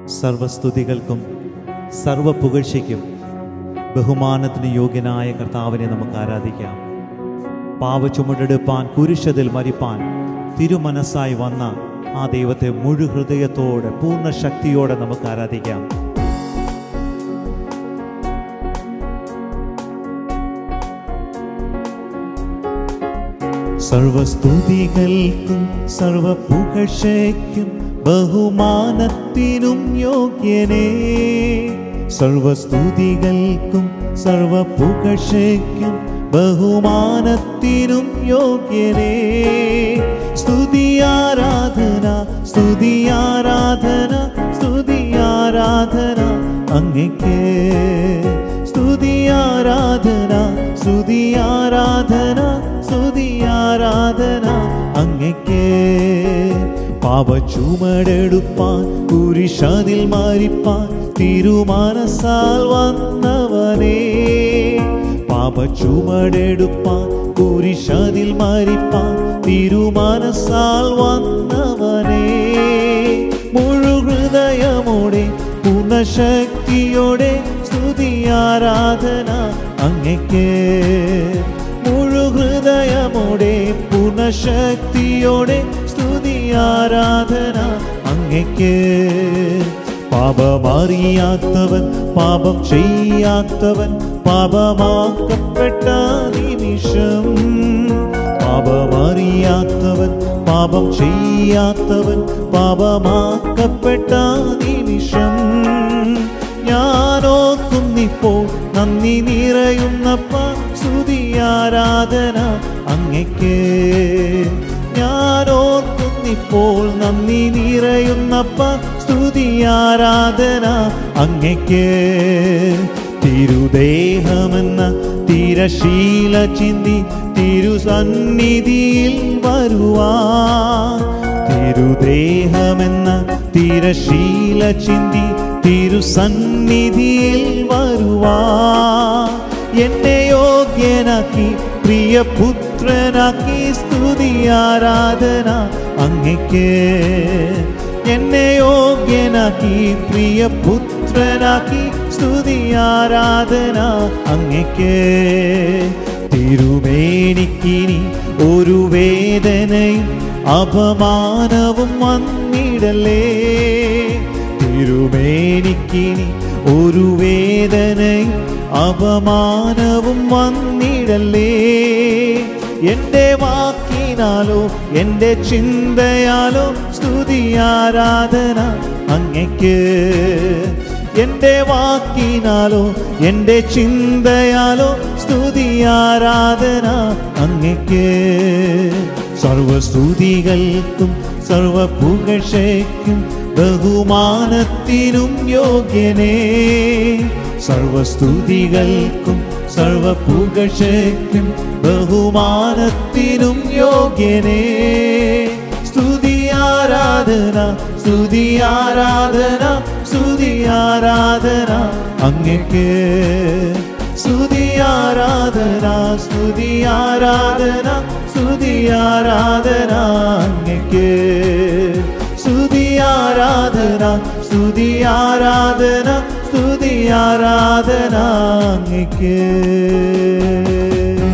സർവസ്തുതികൾക്കും സർവ പുകഴ്ചയ്ക്കും ബഹുമാനത്തിന് യോഗ്യനായ കർത്താവിനെ നമുക്ക് ആരാധിക്കാം പാവ ചുമടെടുപ്പാൻ കുരിശതിൽ മരിപ്പാൻ തിരുമനസ്സായി വന്ന ആ ദൈവത്തെ മുഴുഹൃദയത്തോടെ പൂർണ്ണ ശക്തിയോടെ നമുക്ക് ആരാധിക്കാം സർവസ്തുതികൾക്കും സർവ പുകഴ്ചയ്ക്കും ബഹുമാനത്തിനും യോഗ്യനേ സർവസ്തുതികൾക്കും സർവ പുകഴ്ചയ്ക്കും ബഹുമാനത്തിനും യോഗ്യനേ സ്തുതിയാരാധന സ്തുതിയാരാധന സ്തുതിയാരാധന അങ്ങയ്ക്ക് സ്തുതിയാരാധന സ്തുതിയാരാധന സ്തുതിയാരാധന അങ്ങയ്ക്ക് പാപ ചുമടെടുപ്പാൻ കുരിശതിൽ മരിപ്പാൻ തിരുമാനസാൽ വന്നവനേ പാപ ചുമടെടുപ്പാൻ കുരിശതിൽ മരിപ്പാൻ തിരുമാനസാൽ വന്നവനേ മുഴുഹൃദയമോടെ പൂർണ്ണശക്തിയോടെ സ്തുതിയാരാധന അങ്ങയ്ക്ക് മുഴുഹൃദയമോടെ പൂർണ്ണശക്തിയോടെ സ്തുതിയാരാധന അങ്ങയ്ക്ക് പാപമറിയാത്തവൻ പാപം ചെയ്യാത്തവൻ പാപമാക്കപ്പെട്ട നിമിഷം പാപമറിയാത്തവൻ പാപം ചെയ്യാത്തവൻ പാപമാക്കപ്പെട്ട നിമിഷം ഞാനോർക്കുന്നിപ്പോൾ നന്ദി നിറയുന്നപ്പ സ്തുതിയാരാധന അങ്ങയ്ക്ക് ഞാനോർക്കുന്നിപ്പോൾ നന്ദി നിറയുന്നപ്പ സ്തുതിയാരാധന അങ്ങയ്ക്ക് തിരുദേഹമെന്ന തിരശീല ചിന്തി തിരുസന്നിധിയിൽ വരുവാ തിരുദേഹമെന്ന തിരശീല ചിന്തി തിരുസന്നിധിയിൽ വരുവാ എന്നെ യോഗ്യനാക്കി പ്രിയപുത്രനാക്കി സ്തുതിയാരാധന അങ്ങയ്ക്ക് എന്നെ യോഗ്യനാക്കി പ്രിയപുത്രനാക്കി സ്തുതിയാരാധന അങ്ങയ്ക്ക് തിരുമേനിക്കിനി ഒരു വേദനയും അപമാനവും വന്നിടലേ തിരുമേനിക്കിനി ഒരു വേദനയും അപമാനവും വന്നിടലേ എൻ്റെ വാക്കിനാലോ എൻ്റെ ചിന്തയാലോ സ്തുതിയാരാധന അങ്ങയ്ക്ക് എൻ്റെ വാക്കിനാലോ എൻ്റെ ചിന്തയാലോ സ്തുതിയാരാധന അങ്ങയ്ക്ക് സർവസ്തുതികൾക്കും സർവ പുകഴ്ചയ്ക്കും ബഹുമാനത്തിനും യോഗ്യനേ സർവസ്തുതികൾക്കും സർവ പുകഴ്ചയ്ക്കും ബഹുമാനത്തിനും യോഗ്യനേ സ്തുതിയാരാധന സ്തുതിയാരാധന സ്തുതിയാരാധന അങ്ങക്ക് സ്തുതിയാരാധന സ്തുതിയാരാധന സ്തുതിയാരാധന അങ്ങക്ക് സ്തുതിയാരാധന സ്തുതിയാരാധന സ്തുതിയാരാധന അങ്ങക്ക്